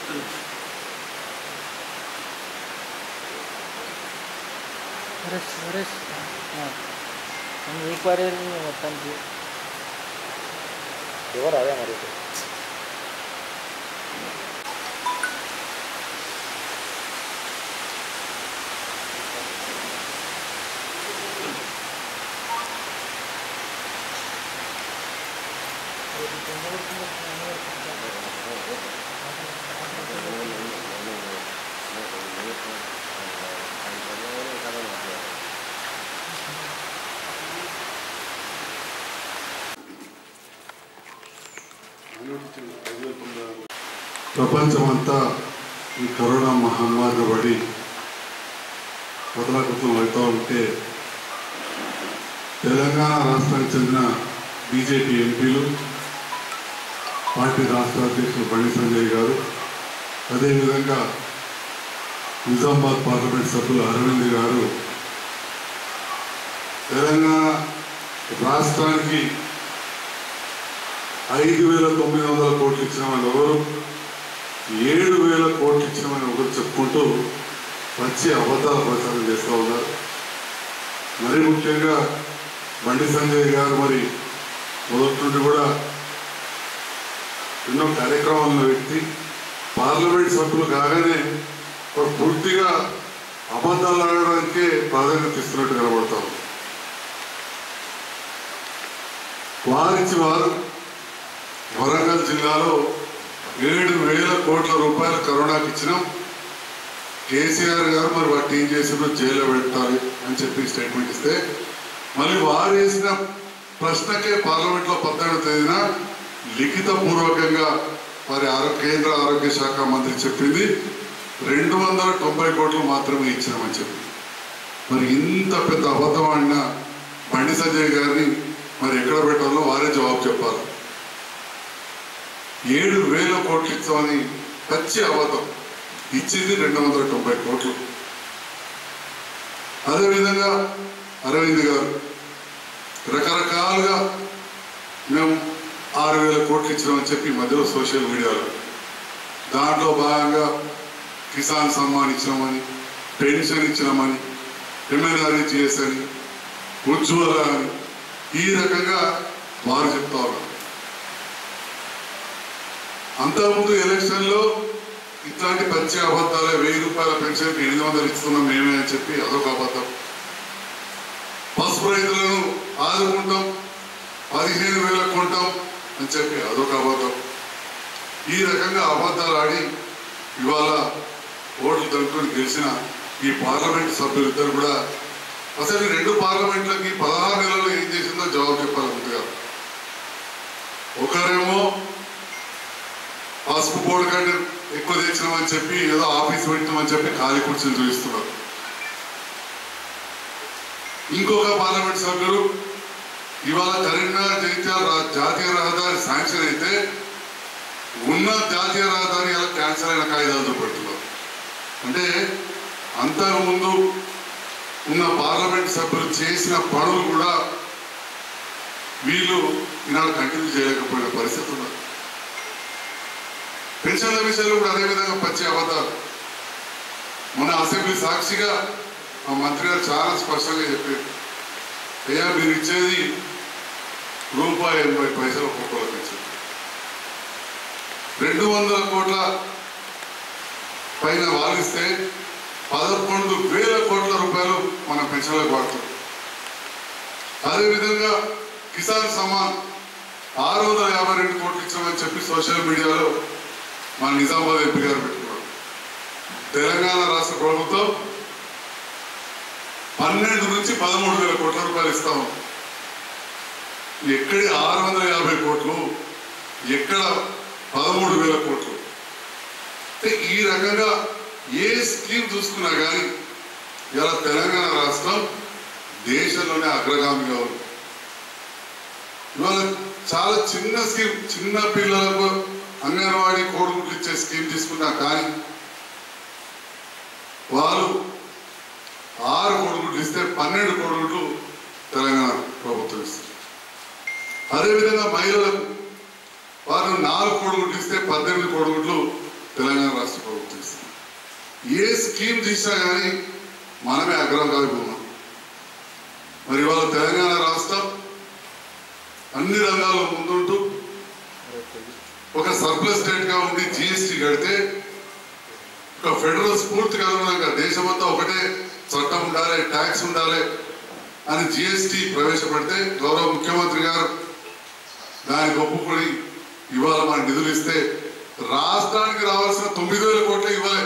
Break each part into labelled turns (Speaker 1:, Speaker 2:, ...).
Speaker 1: నరేష్ నరేష్ నన్ను ఈక్వైరీ మొత్తానికి
Speaker 2: ఎవరు అదే మరి
Speaker 3: ప్రపంచమంతా ఈ కరోనా మహమ్మారి పడి కథలకృతం అవుతూ ఉంటే తెలంగాణ రాష్ట్రానికి చెందిన బీజేపీ ఎంపీలు పార్టీ రాష్ట్ర అధ్యక్షులు బండి సంజయ్ గారు అదేవిధంగా నిజామాబాద్ పార్లమెంట్ సభ్యులు అరవింద్ గారు తెలంగాణ రాష్ట్రానికి ఐదు వేల తొమ్మిది వందల కోట్లు ఇచ్చినామని ఎవరు ఏడు వేల కోట్లు ఇచ్చినామని ఒకరు చెప్పుకుంటూ వచ్చి అబద్ధాల ప్రచారం చేస్తూ ఉన్నారు మరి ముఖ్యంగా బండి సంజయ్ గారు మరి మొదటి నుండి కూడా ఎన్నో కార్యక్రమాలను వ్యక్తి పార్లమెంట్ సభ్యులు కాగానే వాడు పూర్తిగా అబద్ధాలు ఆడడానికే ప్రాధాన్యత ఇస్తున్నట్టు కనబడతా ఉంది వారించి వారు వరంగల్ జిల్లాలో ఏడు వేల కోట్ల రూపాయలు కరోనాకి ఇచ్చినాం కేసీఆర్ గారు మరి వాటి ఏం చేసిందో జైల్లో పెట్టాలి అని చెప్పి స్టేట్మెంట్ ఇస్తే మళ్ళీ వారు వేసిన ప్రశ్నకే పార్లమెంట్లో పద్దెనిమిది తేదీన లిఖిత పూర్వకంగా మరి ఆరో- కేంద్ర ఆరోగ్య శాఖ మంత్రి చెప్పింది రెండు వందల తొంభై కోట్లు మాత్రమే ఇచ్చినామని చెప్పి మరి ఇంత పెద్ద అబద్ధం ఆడిన బండి సంజయ్ గారిని మరి ఎక్కడ పెట్టాలో వారే జవాబు చెప్పాలి ఏడు వేల కోట్లు ఇస్తామని పచ్చి అబద్ధం ఇచ్చింది రెండు వందల తొంభై కోట్లు అదేవిధంగా అరవింద్ గారు రకరకాలుగా మేము ఆరు వేల కోట్లు ఇచ్చినామని చెప్పి ఈ మధ్యలో సోషల్ మీడియాలో దాంట్లో భాగంగా కిసాన్ సమ్మాన్ ఇచ్చినామని పెన్షన్ ఇచ్చినామని ఎంఎన్ఆర్హెచ్ఎస్ అని ఉజ్వల అని ఈ రకంగా వారు చెప్తా ఉన్నారు అంతకుముందు ఎలక్షన్లో ఇట్లాంటి పచ్చి అబద్ధాలే వెయ్యి రూపాయల పెన్షన్ ఎనిమిది వందలు ఇస్తున్నాం మేమే అని చెప్పి అదొక అబద్ధం పసుపు రైతులను ఆదుకుంటాం పదిహేను వేల కొంటాం అని చెప్పి అదొక అబద్ధం ఈ రకంగా అబద్ధాలు ఆడి ఇవాళ ఓట్లు తలుపుకొని గెలిచిన ఈ పార్లమెంట్ సభ్యులిద్దరు కూడా అసలు ఈ రెండు పార్లమెంట్లకి పదహారు నెలల్లో ఏం చేసిందో జవాబు చెప్పాలి ముందుగా ఒకరేమో పసుపు బోర్డు కంటే ఎక్కువ తెచ్చినామని చెప్పి ఏదో ఆఫీస్ పెట్టినామని చెప్పి ఖాళీ కూర్చొని చూపిస్తున్నారు ఇంకొక పార్లమెంట్ సభ్యులు ఇవాళ కరీంనగర్ జగిత్యాల రా- జాతీయ రహదారి శాంక్షన్ అయితే ఉన్న జాతీయ రహదారి ఇలా క్యాన్సల్ అయిన కాగితాలు చూపెడుతున్నారు అంటే అంతకుముందు ఉన్న పార్లమెంట్ సభ్యులు చేసిన పనులు కూడా వీళ్ళు ఈనాడు కంటిన్యూ చేయలేకపోయిన పరిస్థితి ఉన్నది పెన్షన్ల విషయంలో కూడా అదే విధంగా పచ్చి అబద్ధాలు మన అసెంబ్లీ సాక్షిగా మా మంత్రి గారు చాలా స్పష్టంగా చెప్పారు అయ్యా మీరు ఇచ్చేది రూపాయి ఎనభై పైసలు ఒక్కొక్కరు పెన్షన్ రెండు వందల కోట్ల పైన వాదిస్తే పదకొండు వేల కోట్ల రూపాయలు మన పెన్షన్లకు వాడుతున్నాం అదేవిధంగా కిసాన్ సమ్మాన్ ఆరు వందల యాభై రెండు కోట్లు ఇచ్చామని చెప్పి సోషల్ మీడియాలో మన నిజామాబాద్ ఎంపీ గారు పెట్టుకున్నారు తెలంగాణ రాష్ట్ర ప్రభుత్వం పన్నెండు నుంచి పదమూడు వేల కోట్ల రూపాయలు ఇస్తాము ఎక్కడి ఆరు వందల యాభై కోట్లు ఎక్కడ పదమూడు వేల కోట్లు అంటే ఈ రకంగా ఏ స్కీమ్ చూసుకున్నా కానీ ఇలా తెలంగాణ రాష్ట్రం దేశంలోనే అగ్రగామిగా ఉంది ఇవాళ చాలా చిన్న స్కీమ్ చిన్న పిల్లలకు అంగన్వాడీ కోడిగుడ్లు ఇచ్చే స్కీమ్ తీసుకున్నా కానీ వాళ్ళు ఆరు కోడిగుడ్లు ఇస్తే పన్నెండు కోడిగుడ్లు తెలంగాణ ప్రభుత్వం ఇస్తుంది అదేవిధంగా మహిళలకు వారు నాలుగు కోడిగుడ్లు ఇస్తే పద్దెనిమిది కోడిగుడ్లు తెలంగాణ ఏ స్కీమ్ తీసినా కానీ మనమే అగ్రగామి ఉన్నాం మరి ఇవాళ తెలంగాణ రాష్ట్రం అన్ని రంగాల్లో ముందుంటూ ఒక సర్ప్లస్ స్టేట్ గా ఉండి జిఎస్టీ కడితే ఒక ఫెడరల్ స్ఫూర్తికి అనుగుణంగా దేశమంతా ఒకటే చట్టం ఉండాలి ట్యాక్స్ ఉండాలి అని జిఎస్టీ ప్రవేశపెడితే గౌరవ ముఖ్యమంత్రి గారు దానికి ఒప్పుకొని ఇవాళ మన నిధులు ఇస్తే రాష్ట్రానికి రావాల్సిన తొమ్మిది వేల కోట్లు ఇవ్వలే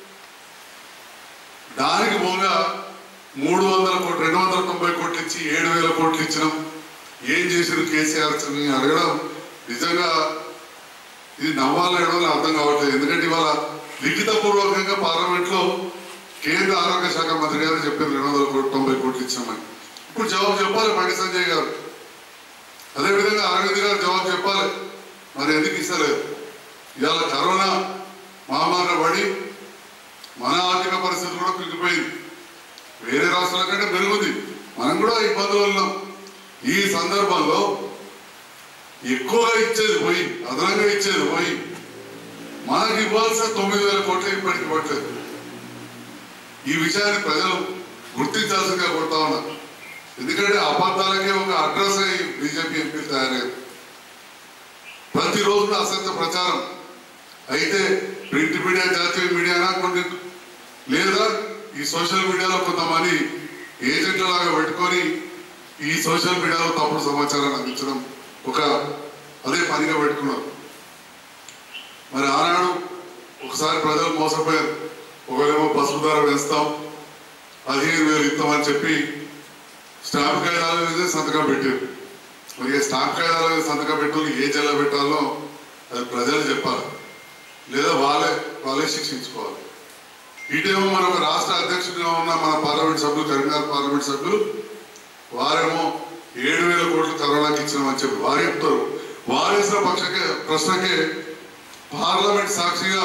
Speaker 3: దానికి పోగా మూడు వందల కోట్లు రెండు వందల తొంభై కోట్లు ఇచ్చి ఏడు వేల కోట్లు ఇచ్చినాం ఏం చేసారు కేసీఆర్ అని అడగడం నిజంగా ఇది నవ్వాలో ఏడవాలో అర్థం కావట్లేదు ఎందుకంటే ఇవాళ లిఖిత పూర్వకంగా పార్లమెంట్ లో కేంద్ర ఆరోగ్య శాఖ మంత్రి గారు చెప్పారు రెండు వందల కోట్లు తొంభై కోట్లు ఇచ్చామని ఇప్పుడు జవాబు చెప్పాలి బండి సంజయ్ గారు అదేవిధంగా అరవింద్ గారు జవాబు చెప్పాలి మరి ఎందుకు ఇస్తలేదు ఇవాళ కరోనా మహమ్మారి పడి మన ఆర్థిక పరిస్థితి కూడా కుంగిపోయింది వేరే రాష్ట్రాల కంటే మెరుగుంది మనం కూడా ఇబ్బందులు ఉన్నాం ఈ సందర్భంలో ఎక్కువగా ఇచ్చేది పోయి అదనంగా ఇచ్చేది పోయి మనకి ఇవ్వాల్సిన తొమ్మిది వేల కోట్లు ఇప్పటికి ఇవ్వట్లేదు ఈ విషయాన్ని ప్రజలు గుర్తించాల్సిందిగా కొడతా ఉన్నారు ఎందుకంటే అబద్ధాలకే ఒక అడ్రస్ అయ్యి బీజేపీ ఎంపీలు తయారయ్యారు ప్రతిరోజు అసత్య ప్రచారం అయితే ప్రింట్ మీడియా జాతీయ మీడియానా కొన్ని లేదా ఈ సోషల్ మీడియాలో కొంతమంది ఏజెంట్ల లాగా పెట్టుకొని ఈ సోషల్ మీడియాలో తప్పుడు సమాచారాన్ని అందించడం ఒక అదే పనిగా పెట్టుకున్నారు మరి ఆనాడు ఒకసారి ప్రజలు మోసపోయారు ఒకరేమో పసుపు ధర వేస్తాం పదిహేను వేలు ఇస్తామని చెప్పి స్టాంప్ కాగితాల మీద సంతకం పెట్టారు మరి ఈ స్టాంప్ కాగితాల మీద సంతకం పెట్టుకుని ఏ జిల్లా పెట్టాలో అది ప్రజలు చెప్పాలి లేదా వాళ్ళే వాళ్ళే శిక్షించుకోవాలి ఇటేమో మన ఒక రాష్ట్ర అధ్యక్షుడిగా ఉన్న మన పార్లమెంట్ సభ్యులు కరీంనగర్ పార్లమెంట్ సభ్యులు వారేమో ఏడు వేల కోట్లు కరోనాకి ఇచ్చినామని చెప్పి వారు చెప్తారు వారేసిన పక్షకే ప్రశ్నకే పార్లమెంట్ సాక్షిగా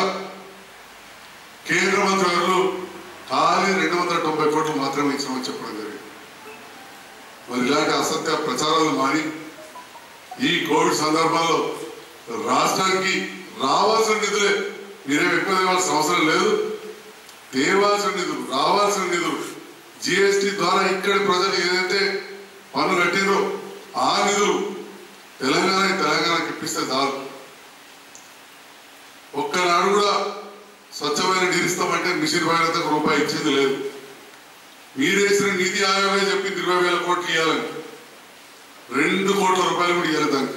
Speaker 3: కేంద్ర మంత్రి గారు ఖాళీ రెండు వందల తొంభై కోట్లు మాత్రమే ఇచ్చినామని చెప్పడం జరిగింది మరి ఇలాంటి అసత్య ప్రచారాలు మాని ఈ కోవిడ్ సందర్భంలో రాష్ట్రానికి రావాల్సిన నిధులే మీరేం ఎక్కువ తేవాల్సిన అవసరం లేదు తేవాల్సిన నిధులు రావాల్సిన నిధులు జిఎస్టి ద్వారా ఇక్కడి ప్రజలు ఏదైతే పన్ను కట్టిందో ఆ నిధులు తెలంగాణ తెలంగాణకి ఇప్పిస్తే చాలు ఒక్కనాడు కూడా స్వచ్ఛమైన నీరు ఇస్తామంటే మిషన్ భగీరథకు రూపాయి ఇచ్చింది లేదు మీరేసిన నీతి ఆయోగే చెప్పింది ఇరవై వేల కోట్లు ఇవ్వాలని రెండు కోట్ల రూపాయలు కూడా ఇవ్వాలి దానికి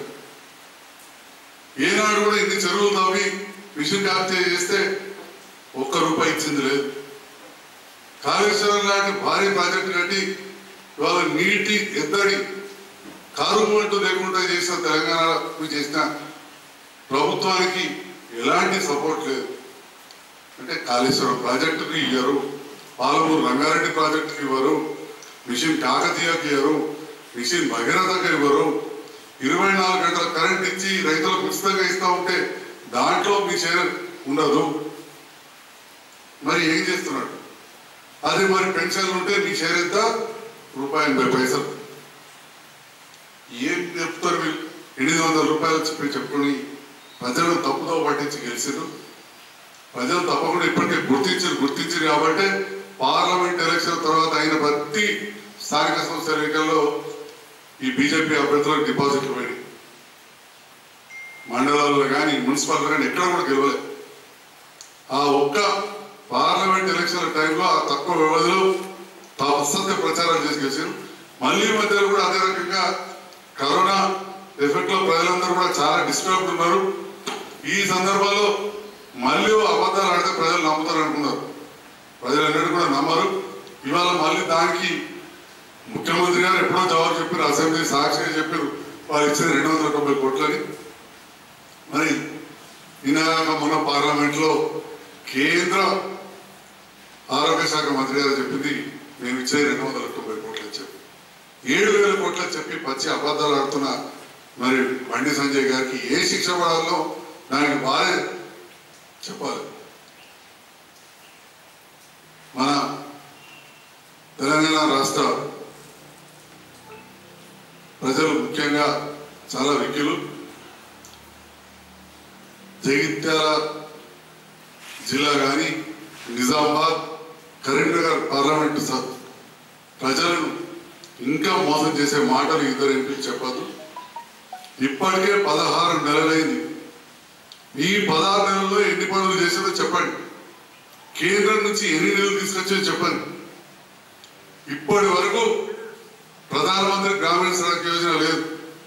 Speaker 3: ఏనాడు కూడా ఇన్ని చెరువులు తవ్వి మిషన్ క్యాప్చర్ చేస్తే ఒక్క రూపాయి ఇచ్చింది లేదు కాళేశ్వరం లాంటి భారీ ప్రాజెక్టు కట్టి ఇవాళ నీటి ఎద్దడి కారుము అంటూ లేకుండా చేసిన తెలంగాణకు చేసిన ప్రభుత్వానికి ఎలాంటి సపోర్ట్ లేదు అంటే కాళేశ్వరం ప్రాజెక్టుకి ఇవ్వరు పాలమూరు రంగారెడ్డి ప్రాజెక్టుకి ఇవ్వరు మిషన్ కాకతీయకి ఇవ్వరు మిషన్ భగీరథకి ఇవ్వరు ఇరవై నాలుగు గంటల కరెంట్ ఇచ్చి రైతులకు ఉచితంగా ఇస్తా ఉంటే దాంట్లో మీ షేర్ ఉండదు మరి ఏం చేస్తున్నాడు అదే మరి పెన్షన్లు ఉంటే మీ షేర్ ఎంత రూపాయి ఎనభై పైసలు ఏం చెప్తారు వీళ్ళు ఎనిమిది వందల రూపాయలు చెప్పి చెప్పుకొని ప్రజలను తప్పుదో పట్టించి గెలిచారు ప్రజలు తప్పకుండా ఇప్పటికే గుర్తించారు గుర్తించారు కాబట్టి పార్లమెంట్ ఎలక్షన్ తర్వాత అయిన ప్రతి స్థానిక సంస్థల ఎన్నికల్లో ఈ బీజేపీ అభ్యర్థులకు డిపాజిట్లు పోయినాయి మండలాల్లో కానీ మున్సిపాలిటీ కానీ ఎక్కడ కూడా గెలవలేదు ఆ ఒక్క పార్లమెంట్ ఎలక్షన్ల టైంలో ఆ తక్కువ వ్యవధిలో తాము అసత్య ప్రచారాలు చేసి గెలిచారు మళ్ళీ ఈ మధ్యలో కూడా అదే రకంగా కరోనా ఎఫెక్ట్ లో ప్రజలందరూ కూడా చాలా డిస్టర్బ్ ఉన్నారు ఈ సందర్భంలో మళ్ళీ ఓ అబద్ధాలు ఆడితే ప్రజలు నమ్ముతారు అనుకున్నారు ప్రజలు ఎన్నడూ కూడా నమ్మరు ఇవాళ మళ్ళీ దానికి ముఖ్యమంత్రి గారు ఎప్పుడో జవాబు చెప్పారు అసెంబ్లీ సాక్షిగా చెప్పారు వాళ్ళు ఇచ్చింది రెండు వందల తొంభై కోట్లని మరి నిన్నగాక మొన్న పార్లమెంట్ లో కేంద్ర ఆరోగ్య శాఖ మంత్రి గారు చెప్పింది మేము ఇచ్చేది రెండు వందల తొంభై కోట్లు అని చెప్పి ఏడు వేల కోట్లు అని చెప్పి పచ్చి అబద్ధాలు ఆడుతున్న మరి బండి సంజయ్ గారికి ఏ శిక్ష పడాలో దానికి వారే చెప్పాలి మన తెలంగాణ రాష్ట్ర ప్రజలు ముఖ్యంగా చాలా విజ్ఞులు జగిత్యాల జిల్లా కానీ నిజామాబాద్ కరీంనగర్ పార్లమెంటు స- ప్రజలను ఇంకా మోసం చేసే మాటలు ఇద్దరు ఎంపీలు చెప్పదు ఇప్పటికే పదహారు నెలలైంది ఈ పదహారు నెలల్లో ఎన్ని పనులు చేశారో చెప్పండి కేంద్రం నుంచి ఎన్ని నిధులు తీసుకొచ్చో చెప్పండి ఇప్పటి వరకు ప్రధానమంత్రి గ్రామీణ సడక్ యోజన లేదు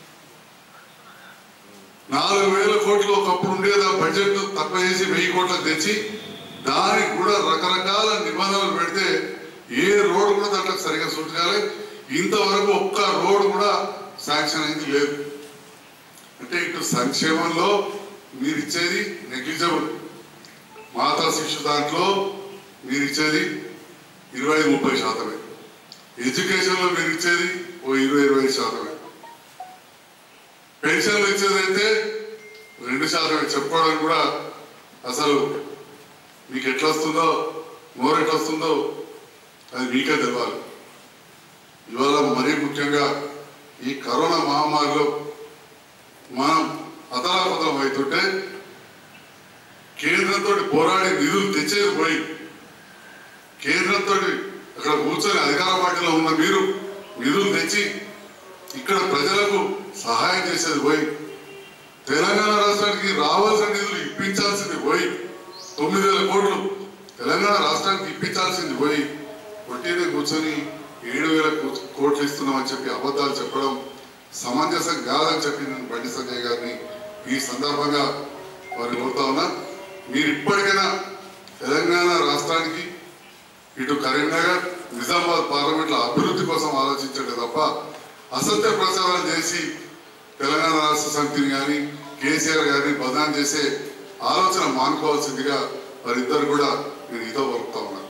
Speaker 3: నాలుగు వేల కోట్లు ఒకప్పుడు ఉండేది ఆ బడ్జెట్ తక్కువ చేసి వెయ్యి కోట్లకు తెచ్చి దానికి కూడా రకరకాల నిబంధనలు పెడితే ఏ రోడ్డు కూడా దాంట్లో సరిగా సూట్ కాలే ఇంతవరకు ఒక్క రోడ్డు కూడా శాంక్షన్ అయింది లేదు అంటే ఇటు సంక్షేమంలో మీరు ఇచ్చేది నెగ్లిజబుల్ మాతా శిశు దాంట్లో మీరు ఇచ్చేది ఇరవై ముప్పై శాతమే ఎడ్యుకేషన్లో మీరు ఇచ్చేది ఓ ఇరవై ఇరవై శాతమే పెన్షన్లు ఇచ్చేదైతే రెండు శాతమే చెప్పుకోవడానికి కూడా అసలు మీకు ఎట్లా వస్తుందో నోరు ఎట్లా వస్తుందో అది మీకే తెలవాలి ఇవాళ మరీ ముఖ్యంగా ఈ కరోనా మహమ్మారిలో మనం అతలాపతలం అవుతుంటే కేంద్రంతో పోరాడి నిధులు తెచ్చేది పోయి కేంద్రంతో అక్కడ కూర్చొని అధికార పార్టీలో ఉన్న మీరు నిధులు తెచ్చి ఇక్కడ ప్రజలకు సహాయం చేసేది పోయి తెలంగాణ రాష్ట్రానికి రావాల్సిన నిధులు ఇప్పించాల్సింది పోయి తొమ్మిది వేల కోట్లు తెలంగాణ రాష్ట్రానికి ఇప్పించాల్సింది పోయి ఒట్టినే కూర్చొని ఏడు వేల కో- కోట్లు ఇస్తున్నామని చెప్పి అబద్ధాలు చెప్పడం సమంజసం కాదని చెప్పి నేను బండి సంజయ్ గారిని ఈ సందర్భంగా వారిని కోరుతా ఉన్నా మీరు ఇప్పటికైనా తెలంగాణ రాష్ట్రానికి ఇటు కరీంనగర్ నిజామాబాద్ పార్లమెంట్ల అభివృద్ధి కోసం ఆలోచించండి తప్ప అసత్య ప్రచారం చేసి తెలంగాణ రాష్ట్ర సమితిని కానీ కేసీఆర్ గారిని బదనాం చేసే ఆలోచన మానుకోవాల్సిందిగా వారిద్దరు కూడా నేను ఇదో వరుపుతా ఉన్నాను